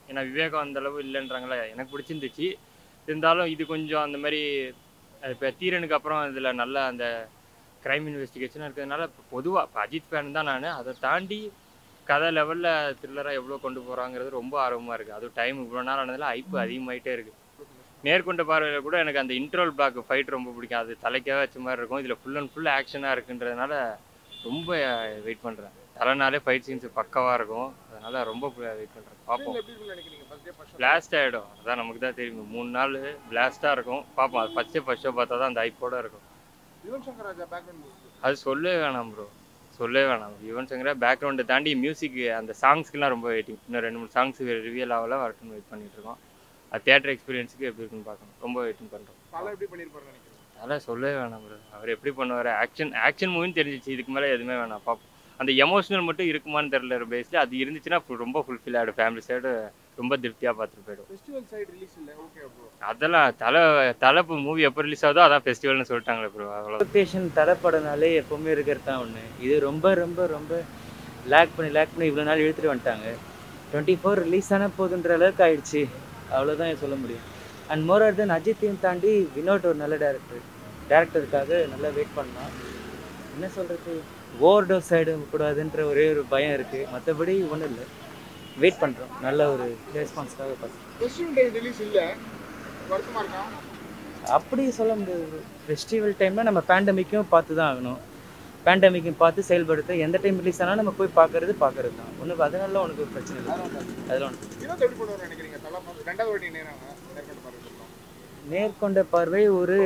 ஏன்னா விவேகம் அந்த அளவு இல்லைன்றாங்களே எனக்கு பிடிச்சிருந்துச்சு இருந்தாலும் இது கொஞ்சம் அந்த மாதிரி இப்போ தீரனுக்கு அப்புறம் இதில் நல்ல அந்த க்ரைம் இன்வெஸ்டிகேஷன் இருக்கிறதுனால பொதுவாக இப்போ அஜித் ஃபேன் தான் நான் அதை தாண்டி கதை லெவலில் த்ரில்லராக எவ்வளோ கொண்டு போகிறாங்கிறது ரொம்ப ஆர்வமாக இருக்குது அதுவும் டைம் இவ்வளோ நாள் ஆனதில் ஐப்பு அதிகமாயிட்டே இருக்குது நேர்கொண்ட பார்வையில் கூட எனக்கு அந்த இன்ட்ரோல் பிளாக் ஃபைட் ரொம்ப பிடிக்கும் அது தலைக்காக வச்ச மாதிரி இருக்கும் இதில் ஃபுல் அண்ட் ஃபுல் ஆக்ஷனாக இருக்குன்றதுனால ரொம்ப வெயிட் பண்ணுறேன் தலைனாலே ஃபைட் சீன்ஸ் பக்கவாக இருக்கும் அதனால ரொம்ப வெயிட் பண்ணுறேன் பார்ப்போம் எப்படி இருக்குன்னு நினைக்கிறீங்க ஃபர்ஸ்ட் டே ஃபர்ஸ்ட் பிளாஸ்ட் ஆகிடும் அதான் நமக்கு தான் தெரியும் மூணு நாள் பிளாஸ்ட்டாக இருக்கும் பார்ப்போம் அது ஃபஸ்ட்டு ஃபர்ஸ்ட் ஷோ பார்த்தா தான் அந்த ஐப்போட இருக்கும் யுவன் சங்கர் ராஜா பேக்ரவுண்ட் அது சொல்லவே வேணாம் ப்ரோ சொல்லவே வேணாம் யுவன் சங்கரா பேக்ரவுண்டை தாண்டி மியூசிக் அந்த சாங்ஸ்க்குலாம் ரொம்ப வெயிட்டிங் இன்னும் ரெண்டு மூணு சாங்ஸ் ரிவியல் ஆகல வரட்டும்னு வெயிட் பண்ணிட்டு இருக்கோம் அது தேட்டர் எக்ஸ்பீரியன்ஸுக்கு எப்படி இருக்குன்னு பார்க்கணும் ரொம்ப வெயிட்டிங் பண்ணுறோம் தலை எப்படி பண்ணியிருப்பாருன்னு நினைக்கிறீங்க அதெல்லாம் சொல்லவே வேணாம் ப்ரோ அவர் எப்படி பண்ணுவார் ஆக்ஷன் ஆக்ஷன் மூவின்னு தெரிஞ்சிச்சு இதுக்கு மேலே எதுவுமே வேணாம் பார்ப்போம் அந்த எமோஷனல் மட்டும் இருக்குமான்னு தெரியல பேஸில் அது இருந்துச்சுன்னா full- ரொம்ப ஃபுல்ஃபில் ஆகிடும் ஃபேமிலி சைடு ரொம்ப திருப்தியாக பார்த்துட்டு போயிடும் ஃபெஸ்டிவல் சைடு ரிலீஸ் இல்லை ஓகே ப்ரோ அதெல்லாம் தலை தலை மூவி எப்போ ரிலீஸ் ஆகுதோ அதான் ஃபெஸ்டிவல்னு சொல்லிட்டாங்களே ப்ரோ அவ்வளோ எக்ஸ்பெக்டேஷன் தடப்படனாலே எப்போவுமே இருக்கிறது தான் ஒன்று இது ரொம்ப ரொம்ப ரொம்ப லேக் பண்ணி லேக் பண்ணி இவ்வளோ நாள் இழுத்துட்டு வந்துட்டாங்க டுவெண்ட்டி ஃபோர் ரிலீஸ் ஆன போதுன்ற அளவுக்கு ஆயிடுச்சு அவ்வளோதான் சொல்ல முடியும் அண்ட் மோர் தென் அஜித்தையும் தாண்டி வினோட் ஒரு நல்ல டேரக்டர் டேரக்டருக்காக நல்லா வெயிட் பண்ணலாம் என்ன சொல்கிறது ஓவர் டோஸ் ஆகிடக்கூடாதுன்ற ஒரே ஒரு பயம் இருக்குது மற்றபடி ஒன்றும் இல்லை வெயிட் பண்ணுறோம் நல்ல ஒரு ரெஸ்பான்ஸ்க்காக பார்த்து ஃபெஸ்டிவல் டே ரிலீஸ் இல்லை வருத்தமா இருக்கா அப்படி சொல்ல முடியாது ஃபெஸ்டிவல் டைமில் நம்ம பேண்டமிக்கும் பார்த்து தான் ஆகணும் பேண்டமிக்கும் பார்த்து செயல்படுத்த எந்த டைம் ரிலீஸ் ஆனாலும் நம்ம போய் பார்க்கறது பார்க்கறது தான் ஒன்றும் அதனால உனக்கு ஒரு பிரச்சனை இல்லை அதில் ஒன்று வினோத் எப்படி பண்ணுவார் நினைக்கிறீங்க தலை ரெண்டாவது வாட்டி நேரம் நேர்கொண்டு பாருங்க நேர்கொண்ட பார்வை ஒரு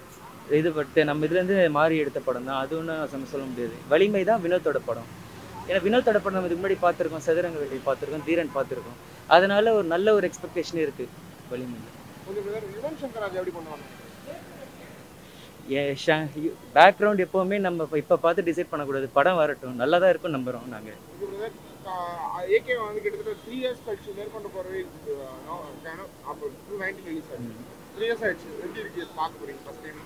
இது பட்டு நம்ம இதுலேருந்து மாறி எடுத்த படம் தான் அது ஒன்றும் நம்ம சொல்ல முடியாது வலிமை தான் வினோத்தோட படம் ஏன்னா வினோத்தோட படம் நம்ம இதுக்கு முன்னாடி பார்த்துருக்கோம் சதுரங்க வேட்டை பார்த்துருக்கோம் தீரன் பார்த்துருக்கோம் அதனால ஒரு நல்ல ஒரு எக்ஸ்பெக்டேஷன் இருக்குது வலிமையில் கொஞ்சம் பேர் யுவன் சங்கர் ராஜா எப்படி பண்ணுவாங்க பேக்ரவுண்ட் எப்போவுமே நம்ம இப்போ பார்த்து டிசைட் பண்ணக்கூடாது படம் வரட்டும் நல்லா தான் இருக்கும் நம்புகிறோம் நாங்கள் இது பிரதர் ஏகே வந்து கிட்டத்தட்ட த்ரீ இயர்ஸ் கழிச்சு மேற்கொண்டு போறவே அப்போ டூ நைன்டீன் ரிலீஸ் ஆச்சு த்ரீ இயர்ஸ் ஆயிடுச்சு எப்படி இருக்கு பார்க்க போறீங்க ஃபர்ஸ்ட் டைம்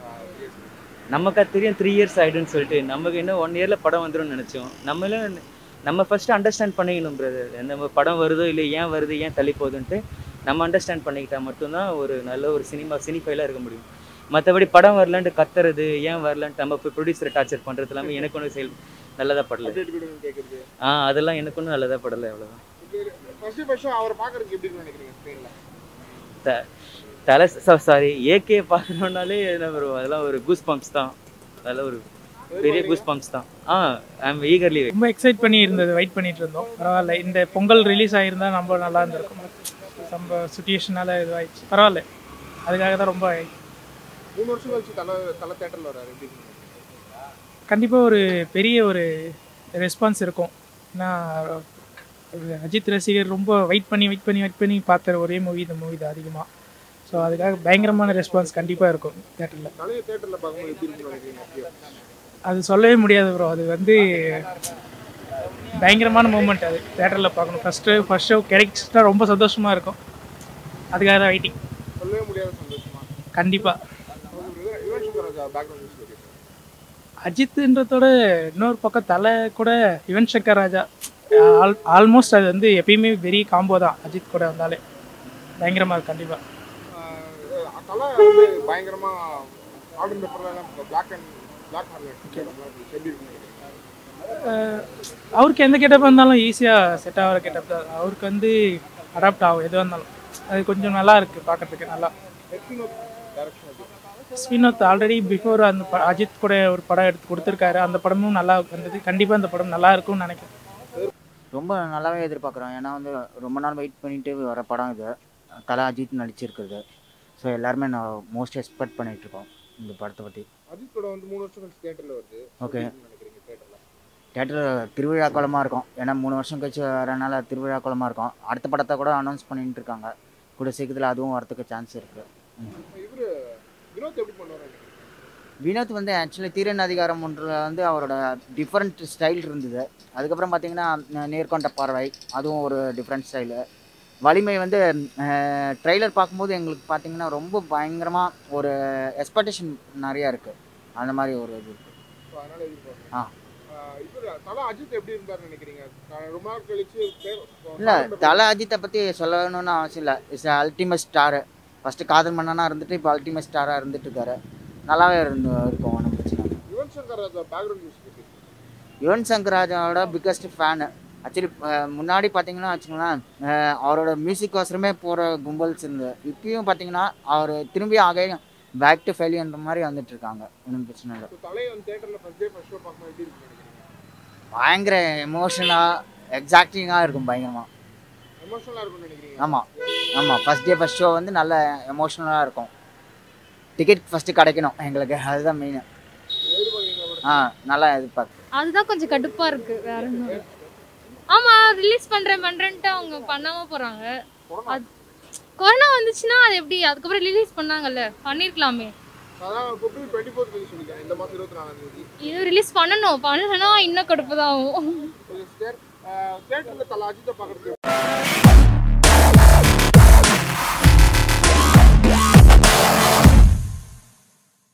நமக்கு அது தெரியும் த்ரீ இயர்ஸ் ஆகிடுன்னு சொல்லிட்டு நமக்கு இன்னும் ஒன் இயரில் படம் வந்துரும்னு நினச்சோம் நம்மளும் நம்ம ஃபஸ்ட்டு அண்டர்ஸ்டாண்ட் பண்ணிக்கணும் பிரதர் எந்த படம் வருதோ இல்லை ஏன் வருது ஏன் தள்ளி போகுதுன்ட்டு நம்ம அண்டர்ஸ்டாண்ட் பண்ணிக்கிட்டா மட்டும்தான் ஒரு நல்ல ஒரு சினிமா சினிஃபைலாக இருக்க முடியும் மற்றபடி படம் வரலன்ட்டு கத்துறது ஏன் வரலன்ட்டு நம்ம போய் ப்ரொடியூசரை டார்ச்சர் பண்ணுறது எல்லாமே எனக்கு ஒன்றும் செயல் நல்லதாக படல அப்டேட் கொடுங்க கேட்குறது ஆ அதெல்லாம் எனக்கு ஒன்றும் நல்லதாக படலை அவ்வளோதான் ஃபர்ஸ்ட் ஃபர்ஸ்ட் அவர் பார்க்கறதுக்கு எப்படி இருக்குன்னு நினைக்கிறீங்க ஸ்க்ரீனில் த தலை சாரி ஏகே பார்க்கணுன்னாலே என்ன வரும் அதெல்லாம் ஒரு கூஸ் பம்ப்ஸ் தான் அதெல்லாம் ஒரு பெரிய கூஸ் பம்ப்ஸ் தான் ஆ ஐ எம் ஈகர்லி ரொம்ப எக்ஸைட் பண்ணி இருந்தது வெயிட் பண்ணிட்டு இருந்தோம் பரவாயில்ல இந்த பொங்கல் ரிலீஸ் ஆகியிருந்தா ரொம்ப நல்லா இருந்திருக்கும் நம்ம சுச்சுவேஷனால இதுவாயிடுச்சு பரவாயில்ல அதுக்காக தான் ரொம்ப மூணு வருஷம் கழிச்சு தலை தலை தேட்டரில் வராரு எப்படி இருக்கு கண்டிப்பாக ஒரு பெரிய ஒரு ரெஸ்பான்ஸ் இருக்கும் ஏன்னா ஒரு அஜித் ரசிகர் ரொம்ப வெயிட் பண்ணி வெயிட் பண்ணி வெயிட் பண்ணி பார்த்த ஒரே மூவி இந்த மூவி தான் அதிகமாக ஸோ அதுக்காக பயங்கரமான ரெஸ்பான்ஸ் கண்டிப்பாக இருக்கும் தேட்டரில் தலையை தேட்டரில் பார்க்கும்போது எப்படி இருக்குன்னு நினைக்கிறீங்க அது சொல்லவே முடியாது ப்ரோ அது வந்து பயங்கரமான மூமெண்ட் அது தேட்டரில் பார்க்கணும் ஃபஸ்ட்டு ஃபஸ்ட் ஷோ கிடைச்சிட்டா ரொம்ப சந்தோஷமாக இருக்கும் அதுக்காக தான் வெயிட்டிங் சொல்லவே முடியாத சந்தோஷமா கண்டிப்பாக okay brother Yuvan Shankar Raja background music okay அஜித்ன்றதோட இன்னொரு பக்கம் தலை கூட யுவன் சங்கர் ராஜா ஆல் ஆல்மோஸ்ட் அது வந்து எப்பயுமே பெரிய காம்போ தான் அஜித் கூட வந்தாலே பயங்கரமாக இருக்கும் கண்டிப்பாக தலை வந்து பயங்கரமா ஆர்டர் பேப்பர்லாம் பிளாக் அண்ட் பிளாக் ஹார்லெட் எப்படி இருக்குன்னு நினைக்கிறீங்க அவருக்கு எந்த கெட்டப் இருந்தாலும் ஈஸியாக செட் ஆகிற கெட்டப் தான் அவருக்கு வந்து அடாப்ட் ஆகும் எதுவாக இருந்தாலும் அது கொஞ்சம் நல்லா இருக்குது பார்க்கறதுக்கு நல்லா எக்ஸினோட் டைரக்ஷன் எப்படி ஸ்ரீநாத் ஆல்ரெடி பிஃபோர் அந்த ப- அஜித் கூட ஒரு படம் எடுத்து கொடுத்துருக்காரு அந்த படமும் நல்லா வந்தது கண்டிப்பாக அந்த படம் நல்லா இருக்கும்னு நினைக்கிறேன் ரொம்ப நல்லாவே எதிர்பார்க்குறோம் ஏன்னா வந்து ரொம்ப நாள் வெயிட் பண்ணிட்டு வர படம் இது தலை அஜித் நடிச்சிருக்கிறது ஸோ எல்லாருமே நான் மோஸ்ட் எக்ஸ்பெக்ட் பண்ணிட்டு இருக்கோம் இந்த படத்தை பற்றி அஜித் படம் வந்து மூணு வருஷம் கழிச்சு தேட்டரில் வருது Okay. எப்படி நினைக்கிறீங்க தேட்டரில் தேட்டர் திருவிழா கோலமாக இருக்கும் ஏன்னா மூணு வருஷம் கழிச்சு வரனால திருவிழா கோலமாக இருக்கும் அடுத்த படத்தை கூட அனௌன்ஸ் பண்ணிட்டு இருக்காங்க கூட சீக்கிரத்தில் அதுவும் வரதுக்கு சான்ஸ் இருக்குது இவரு வினோத் எப்படி பண்ணுவாரு நினைக்கிறீங்க வினோத் வந்து ஆக்சுவலி தீரன் அதிகாரம் ஒன்றில் வந்து அவரோட டிஃப்ரெண்ட் ஸ்டைல் இருந்தது அதுக்கப்புறம் பார்த்தீங்கன்னா ந- நேர்கொண்ட பார்வை அதுவும் ஒரு டிஃப்ரெண்ட் ஸ்டைலு வலிமை வந்து ட்ரெய்லர் பார்க்கும்போது எங்களுக்கு பார்த்தீங்கன்னா ரொம்ப பயங்கரமாக ஒரு எக்ஸ்பெக்டேஷன் நிறையா இருக்குது அந்த மாதிரி ஒரு இது இருக்குது ஸோ அதனால எதிர்பார்க்குறேன் ஆ. இவர் தலா அஜித் எப்படி இருந்தாருன்னு நினைக்கிறீங்க அஹ் ரொம்ப நாள் கழிச்சு பேர் இல்லை தலை அஜித்தை பற்றி சொல்லணும்னு அவசியம் இல்லை இட்ஸ் அல்டிமேட் ஸ்டாரு ஃபஸ்ட்டு காதல் மன்னனா இருந்துட்டு இப்போ அல்டிமேட் ஸ்டாராக இருந்துட்டு இருக்காரு நல்லாவே இருந்து இருக்கும் ஒன்றும் பிரச்சனை இல்லை யுவன் சங்கர் ராஜா பேக்ரவுண்ட் மியூசிக் எப்படி யுவன் சங்கர் ராஜாவோட பிக்கஸ்ட் ஃபேனு ஆக்சுவலி முன்னாடி பார்த்தீங்கன்னா வச்சுங்களேன் அஹ் அவரோட மியூசிக் அவசரமே போகிற கும்பல்ஸ் இருந்து இப்பயும் பார்த்தீங்கன்னா அவர் திரும்பி ஆகே பேக் டு ஃபெயிலியன்ற மாதிரி வந்துட்டு இருக்காங்க ஒன்றும் பிரச்சனை இல்லை ஸோ தலை வந்து தேட்டரில் ஃபர்ஸ்ட் டே ஃபர்ஸ்ட் ஷோ பார்க்கும்போது எப்படி இருக்குன்னு நினைக்கிறீங்க பயங்கர எமோஷனாக எக்ஸாக்டிங்காக இருக்கும் பயங்கரமாக எமோஷனலாக இருக்கும்னு நினைக்கிறீங்க ஆமாம் ஆமாம் ஃபஸ்ட் டே ஃபஸ்ட் ஷோ வந்து நல்ல எமோஷ்னலாக இருக்கும் டிக்கெட் ஃபஸ்ட்டு கிடைக்கணும் எங்களுக்கு அதுதான் மெயின் எதிர்பார்க்குறீங்க ஆ நல்லா எதிர்பார்க்கு அதுதான் கொஞ்சம் கடுப்பா இருக்கு வேற ஒன்றும் இல்ல. ஆமா ரிலீஸ் பண்றேன் பண்றேன்ட்டு அவங்க பண்ணாம போறாங்க அது கொரோனா வந்துச்சுன்னா அது எப்படி அதுக்கப்புறம் ரிலீஸ் பண்ணாங்கல்ல பண்ணிருக்கலாமே அதான் பிப்ரவரி டுவெண்ட்டி ஃபோர்த் சொல்லியிருக்கேன் இந்த மாதம் இருபத்தி நாலாம் தேதி இது ரிலீஸ் பண்ணணும் பண்ணலன்னா இன்னும் கடுப்பு தான் ஆகும் தேட்டரில் தலா அஜித்தை பார்க்குறதுக்கு